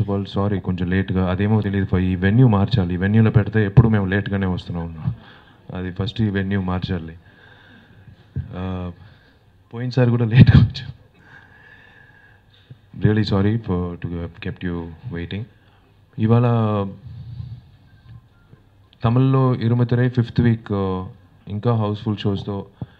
of all sorry కొంచెం లేట్గా అదేమో తెలియదు ఈ వెన్యూ మార్చాలి ఈ వెన్యూలో పెడితే ఎప్పుడు మేము లేట్గానే వస్తున్నాం అది ఫస్ట్ ఈ వెన్యూ మార్చాలి ఆ, పోయినసారి కూడా లేట్గా వచ్చాం really sorry for to kept you waiting ఇవాళ తమిళ్లో ఇరుమతిరై ఫిఫ్త్ వీక్ ఇంకా హౌస్ఫుల్ షోస్తో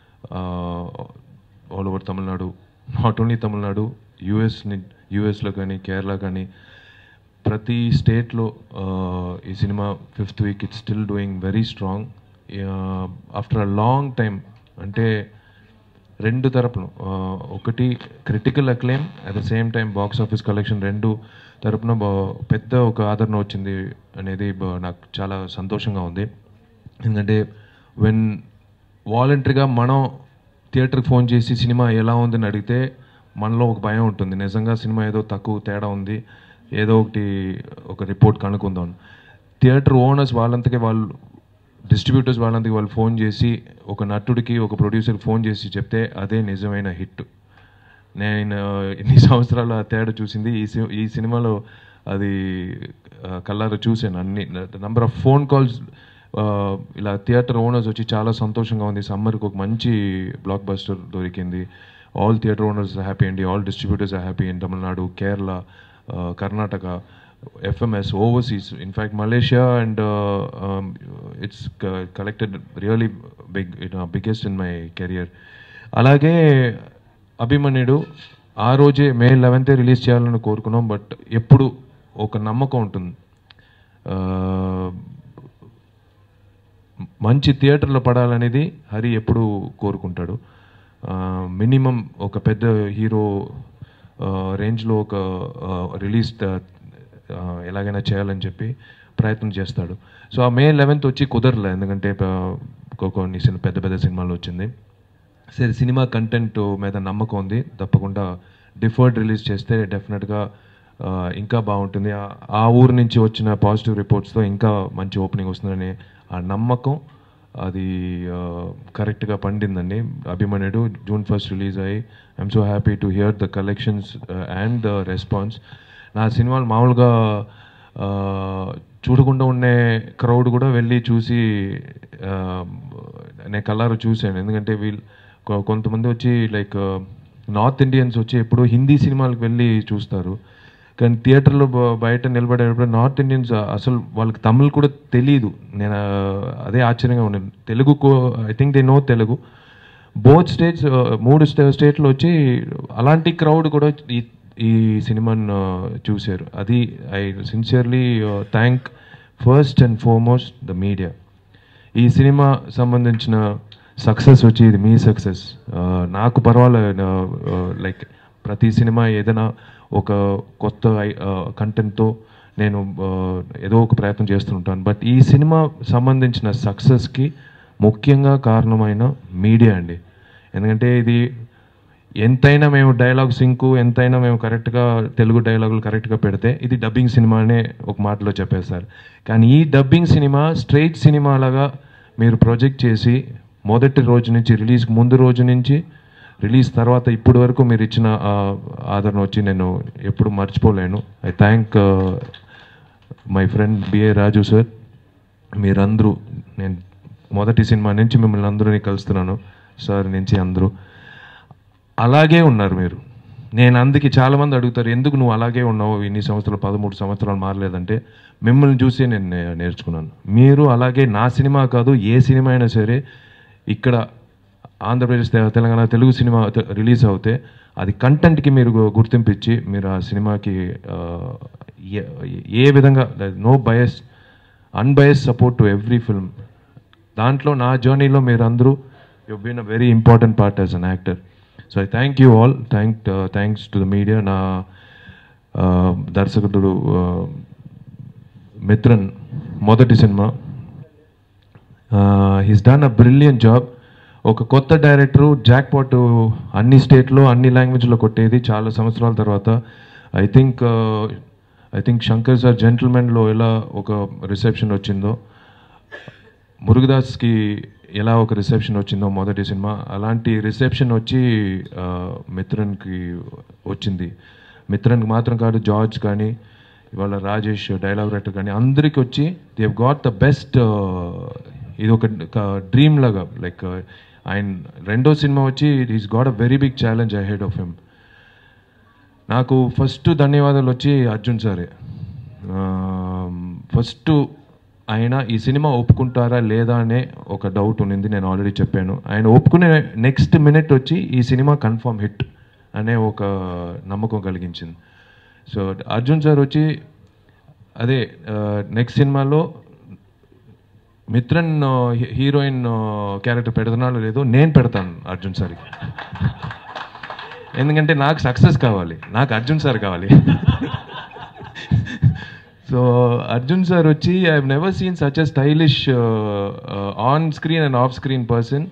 all over Tamil Nadu not only Tamil Nadu US యూఎస్లో కానీ కేరళ కానీ ప్రతి స్టేట్లో ఈ cinema fifth week it's still doing very strong after a long time అంటే రెండు తరపును ఆ, ఒకటి critical acclaim at the same time box office collection రెండు తరపున బా- పెద్ద ఒక ఆదరణ వచ్చింది అనేది బా- నాకు చాలా సంతోషంగా ఉంది ఎందుకంటే వెన్ వాలంటరీగా మనం థియేటర్కి ఫోన్ చేసి సినిమా ఎలా ఉందని అడిగితే మనలో ఒక భయం ఉంటుంది నిజంగా సినిమా ఏదో తక్కువ తేడా ఉంది ఏదో ఒకటి ఒక రిపోర్ట్ కనుక్కుందాం థియేటర్ ఓనర్స్ వాళ్ళంతకే వాళ్ళు డిస్ట్రిబ్యూటర్స్ వాళ్ళంతకి వాళ్ళు ఫోన్ చేసి ఒక నటుడికి ఒక ప్రొడ్యూసర్కి ఫోన్ చేసి చెప్తే అదే నిజమైన హిట్ నేను ఇన్ని సంవత్సరాల తేడా చూసింది ఈ సి- ఈ సినిమాలో అది ఆ, కళ్ళారా చూశాను అన్ని నంబర్ ఆఫ్ ఫోన్ కాల్స్ ఇలా థియేటర్ ఓనర్స్ వచ్చి చాలా సంతోషంగా ఉంది సమ్మర్కి ఒక మంచి బ్లాక్ బస్టర్ దొరికింది ఆల్ థియేటర్ ఓనర్స్ హ్యాపీ అండి all distributors happy in Tamil Nadu Kerala ఆ, Karnataka FMS overseas in fact Malaysia and it's collected really big it biggest in my career అలాగే అభిమన్యుడు ఆ రోజే మే లెవెన్తే రిలీజ్ చేయాలని కోరుకున్నాం బట్ ఎప్పుడు ఒక నమ్మకం ఉంటుంది ఆ, మంచి థియేటర్లో పడాలనేది హరి ఎప్పుడు కోరుకుంటాడు మినిమం ఒక పెద్ద హీరో రేంజ్లో ఒక రిలీజ్ ఎలాగైనా చేయాలని చెప్పి ప్రయత్నం చేస్తాడు సో ఆ మే లెవెన్త్ వచ్చి కుదరలే ఎందుకంటే ఆ, కొ- కొన్ని సినిమా పెద్ద పెద్ద సినిమాలు వచ్చింది సరే సినిమా కంటెంట్ మీద నమ్మకం ఉంది తప్పకుండా డిఫర్డ్ రిలీజ్ చేస్తే డెఫినెట్గా ఆ, ఇంకా బాగుంటుంది ఆ- ఆ ఊరు నుంచి వచ్చిన పాజిటివ్ రిపోర్ట్స్తో ఇంకా మంచి ఓపెనింగ్ వస్తుందని ఆ నమ్మకం అది ఆ, కరెక్ట్గా పండిందండి అభిమన్యుడు జూన్ ఫస్ట్ రిలీజ్ అయ్యి I'm so happy to hear the collections and the response నా సినిమాలు మామూలుగా ఆ, చూడకుండా ఉండే క్రౌడ్ కూడా వెళ్ళి చూసి ఆ, నేను కల్లారు చూశాను ఎందుకంటే వీళ్ళు కొ- కొంతమంది వచ్చి లైక్ నార్త్ ఇండియన్స్ వచ్చి ఎప్పుడు హిందీ సినిమాలకు వెళ్ళి చూస్తారు కానీ థియేటర్లో బ- బయట నిలబడేటప్పుడు నార్త్ ఇండియన్స్ అసలు వాళ్ళకి తమిళ్ కూడా తెలియదు నేను ఆ, అదే ఆశ్చర్యంగా ఉన్నాను Telugu I think they know Telugu both states మూడు స్టే స్టేట్లో వచ్చి అలాంటి క్రౌడ్ కూడా ఈ ఈ సినిమాను ఆ, చూశారు అది I sincerely thank first and foremost the media ఈ సినిమా సంబంధించిన సక్సెస్ వచ్చి ఇది మీ సక్సెస్ నాకు పర్వాలేదు లైక్ ప్రతి సినిమా ఏదైనా ఒక కొత్త కంటెంట్తో నేను ఆ, ఏదో ఒక ప్రయత్నం చేస్తుంటాను బట్ ఈ సినిమా సంబంధించిన సక్సెస్కి ముఖ్యంగా కారణమైన మీడియా అండి ఎందుకంటే ఇది ఎంతైనా మేము డైలాగ్ సింకు ఎంతైనా మేము కరెక్ట్గా తెలుగు డైలాగులు కరెక్ట్గా పెడితే ఇది డబ్బింగ్ సినిమా అనే ఒక మాటలో చెప్పేస్తారు కానీ ఈ డబ్బింగ్ సినిమా స్ట్రైట్ సినిమా లాగా మీరు ప్రొజెక్ట్ చేసి మొదటి రోజు నుంచి రిలీజ్ ముందు రోజు నుంచి రిలీజ్ తర్వాత ఇప్పటి వరకు మీరు ఇచ్చిన ఆ, ఆదరణ వచ్చి నేను ఎప్పుడు మర్చిపోలేను I thank my friend BA Raju sir మీరందరూ నేను మొదటి సినిమా నుంచి మిమ్మల్ని అందరూని కలుస్తున్నాను సార్ నుంచి అందరూ అలాగే ఉన్నారు మీరు నేను అందుకే చాలామంది అడుగుతారు ఎందుకు నువ్వు అలాగే ఉన్నావు ఇన్ని సంవత్సరాలు పదమూడు సంవత్సరాలు మారలేదంటే మిమ్మల్ని చూసి నేను నే- నేర్చుకున్నాను మీరు అలాగే నా సినిమా కాదు ఏ సినిమా అయినా సరే ఇక్కడ ఆంధ్రప్రదేశ్ తె- తెలంగాణ తెలుగు సినిమా తె- రిలీజ్ అవుతే అది కంటెంట్కి మీరు గు- గుర్తింపు ఇచ్చి మీరు ఆ సినిమాకి ఆ, ఏ- ఏ విధంగా no bias unbiased support to every film దాంట్లో నా జర్నీలో మీరు అందరూ you been a very important part as an actor so I thank you all thank thanks to the media నా ఆ, దర్శకుడు ఆ, మిత్రన్ మొదటి cinema he's done a brilliant job ఒక కొత్త డైరెక్టరు జాక్ పాట్ అన్ని స్టేట్లో అన్ని లాంగ్వేజ్లో కొట్టేది చాలా సంవత్సరాల తర్వాత I think I think Shankar sir జెంటిల్మెన్లో ఎలా ఒక రిసెప్షన్ వచ్చిందో మురుగదాస్కి ఎలా ఒక రిసెప్షన్ వచ్చిందో మొదటి సినిమా అలాంటి రిసెప్షన్ వచ్చి ఆ, మిత్రన్కి వచ్చింది మిత్రన్కి మాత్రం కాదు జార్జ్ కానీ ఇవాళ రాజేష్ డైలాగ్ రైటర్ కానీ అందరికి వచ్చి they have got the best ఇది ఒక డ్రీమ్ లాగా లైక్ ఆయన రెండో సినిమా వచ్చి is got a very big challenge I had of him నాకు ఫస్ట్ ధన్యవాదాలు వచ్చి అర్జున్ సారే ఫస్ట్ ఆయన ఈ సినిమా ఒప్పుకుంటారా లేదా అనే ఒక డౌట్ ఉన్నింది నేను ఆల్రెడీ చెప్పాను ఆయన ఒప్పుకునే నెక్స్ట్ మినిట్ వచ్చి ఈ సినిమా కన్ఫర్మ్ హిట్ అనే ఒక నమ్మకం కలిగించింది సో అర్జున్ సార్ వచ్చి అదే నెక్స్ట్ సినిమాలో మిత్రన్ హీరోయిన్ క్యారెక్టర్ పెడుతున్నాడో లేదో నేను పెడతాను అర్జున్ సార్కి ఎందుకంటే నాకు సక్సెస్ కావాలి నాకు అర్జున్ సార్ కావాలి సో అర్జున్ సార్ వచ్చి I have never seen such a stylish on screen and off screen person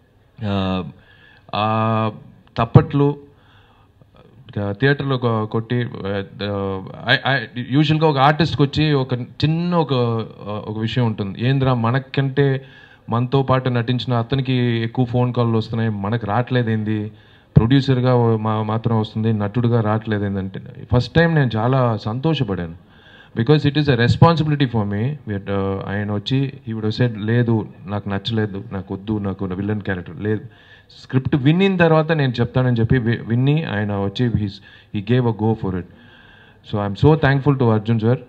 తప్పట్లు థియేటర్లో కొట్టి యూజువల్గా ఒక ఆర్టిస్ట్కి వచ్చి ఒక చిన్న ఒక ఒక విషయం ఉంటుంది ఏంద్రా మనకంటే మనతో పాటు నటించిన అతనికి ఎక్కువ ఫోన్ కాల్లు వస్తున్నాయి మనకు రావట్లేదు ఏంది ప్రొడ్యూసర్గా మా మాత్రం వస్తుంది నటుడుగా రావట్లేదు ఏంటంటే ఫస్ట్ టైం నేను చాలా సంతోషపడాను because it is a responsibility for me ఆయన వచ్చి ఈవిడ సెడ్ లేదు నాకు నచ్చలేదు నాకు వద్దు నాకు విలన్ క్యారెక్టర్ లేదు స్క్రిప్ట్ విన్నిన తర్వాత నేను చెప్తానని చెప్పి వి- విన్ని ఆయన వచ్చి he's he gave a go for it so I'm so thankful to Arjun sir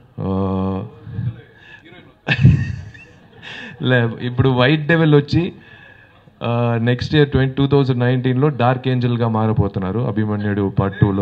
లే ఇప్పుడు వైట్ డెవెల్ వచ్చి next year twenty two thousand నైన్టీన్లో డార్క్ ఏంజల్గా మారబోతున్నారు అభిమన్యుడు పార్ట్ టూలో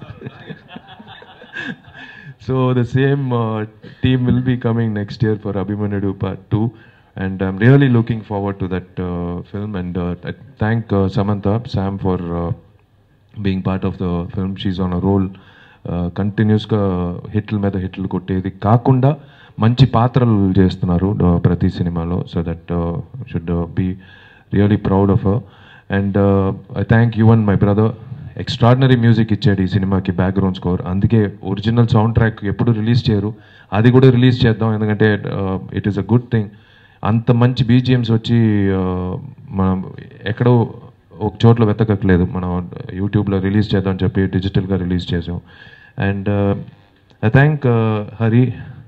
so the same team will be coming next year for Abhimanyudu part two and I'm really looking forward to that film and thank Samantha Sam for being part of the film she's on a roll కంటిన్యూస్గా హిట్ల మీద హిట్లు కొట్టేది కాకుండా మంచి పాత్రలు చేస్తున్నారు uh, ప్రతి సినిమాలో so that should be really proud of and I thank you and my brother extraordinary music ఇచ్చాడు ఈ సినిమాకి బ్యాక్గ్రౌండ్ స్కోర్ అందుకే ఒరిజినల్ సౌండ్ ట్రాక్ ఎప్పుడు రిలీజ్ చేయరు అది కూడా రిలీజ్ చేద్దాం ఎందుకంటే it is a good thing అంత మంచి బీజిఎమ్స్ వచ్చి uh, మనం ఎక్కడో ఒక చోట్ల వెతకట్లేదు మనం యూట్యూబ్లో రిలీజ్ చేద్దాం అని చెప్పి డిజిటల్గా రిలీజ్ చేసాం and I thank Hari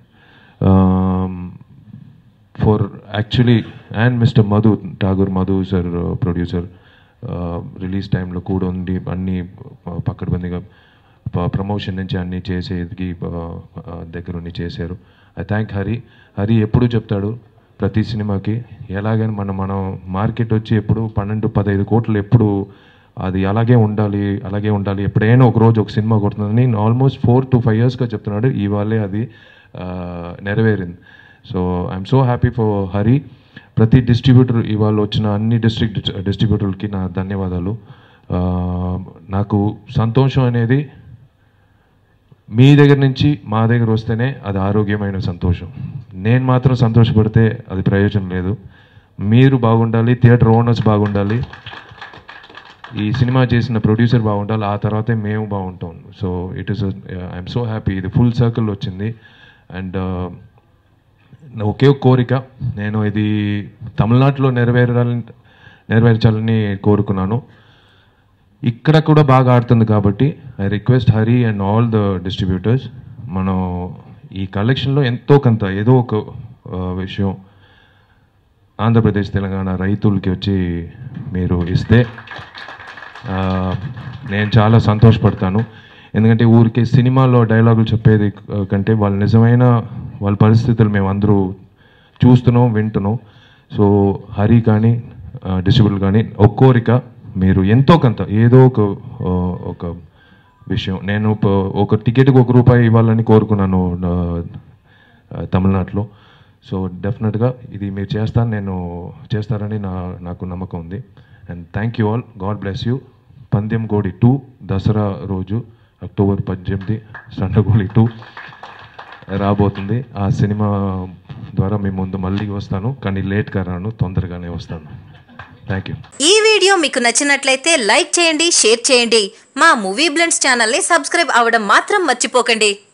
for actually and mister Madhu Thakur Madhu sir producer release టైంలో కూడా ఉండి అన్ని పక్కడబందిగా ప్రమోషన్ నుంచి అన్నీ చేసేది దగ్గరుండి చేశారు ఐ థ్యాంక్ హరి హరి ఎప్పుడు చెప్తాడు ప్రతి సినిమాకి ఎలాగైనా మనం మనం మార్కెట్ వచ్చి ఎప్పుడు పన్నెండు పదహైదు కోట్లు ఎప్పుడు అది అలాగే ఉండాలి అలాగే ఉండాలి ఎప్పుడైనా ఒక రోజు ఒక సినిమా కొడుతుందని ఆల్మోస్ట్ ఫోర్ టు ఫైవ్ ఇయర్స్గా చెప్తున్నాడు ఇవాళే అది ఆ, నెరవేరింది so I'm so happy for Hari ప్రతి డిస్ట్రిబ్యూటర్ ఇవాళ వచ్చిన అన్ని డిస్ట్రిక్ట్ డిస్ట్రిబ్యూటర్లకి నా ధన్యవాదాలు ఆ, నాకు సంతోషం అనేది మీ దగ్గర నుంచి మా దగ్గర వస్తేనే అది ఆరోగ్యమైన సంతోషం నేను మాత్రం సంతోషపడితే అది ప్రయోజనం లేదు మీరు బాగుండాలి థియేటర్ ఓనర్స్ బాగుండాలి ఈ సినిమా చేసిన ప్రొడ్యూసర్ బాగుండాలి ఆ తర్వాతే మేము బాగుంటాం so it is I'm so happy ఇది ఫుల్ సర్కిల్ వచ్చింది అండ్ ఒకే ఒక కోరిక నేను ఇది తమిళనాడులో నెరవేరాలని నెరవేర్చాలని కోరుకున్నాను ఇక్కడ కూడా బాగా ఆడుతుంది కాబట్టి I request Hari and all the distributors మనం ఈ కలెక్షన్లో ఎంతో కొంత ఏదో ఒక ఆ, విషయం ఆంధ్రప్రదేశ్ తెలంగాణ రైతులకి వచ్చి మీరు ఇస్తే ఆ, నేను చాలా సంతోషపడతాను ఎందుకంటే ఊరికే సినిమాలో డైలాగులు చెప్పేది ఆ, కంటే వాళ్ళ నిజమైన వాళ్ళ పరిస్థితులు మేము అందరూ చూస్తున్నాం వింటున్నాం సో హరి కానీ డిస్ట్రిబ్యూటర్ కానీ ఒక కోరిక మీరు ఎంతో కొంత ఏదో ఒక ఆ, ఒక విషయం నేను ప- ఒక టికెట్కి ఒక రూపాయి ఇవ్వాలని కోరుకున్నాను ఆ, ఆ, తమిళనాడులో సో డెఫినెట్గా ఇది మీరు చేస్తాను నేను చేస్తారని నా నాకు నమ్మకం ఉంది and thank you all god bless you Pandem Kodi two Dasara రోజు అక్టోబర్ పద్దెనిమిది సండగోళి టూ రాబోతుంది ఆ సినిమా ద్వారా మీ ముందు మళ్ళీ వస్తాను కానీ లేట్గా రాను తొందరగానే వస్తాను థ్యాంక్ యూ ఈ వీడియో మీకు నచ్చినట్లయితే లైక్ చేయండి షేర్ చేయండి మా మూవీ బ్లెండ్స్ ఛానల్ని సబ్స్క్రైబ్ అవ్వడం మాత్రం మర్చిపోకండి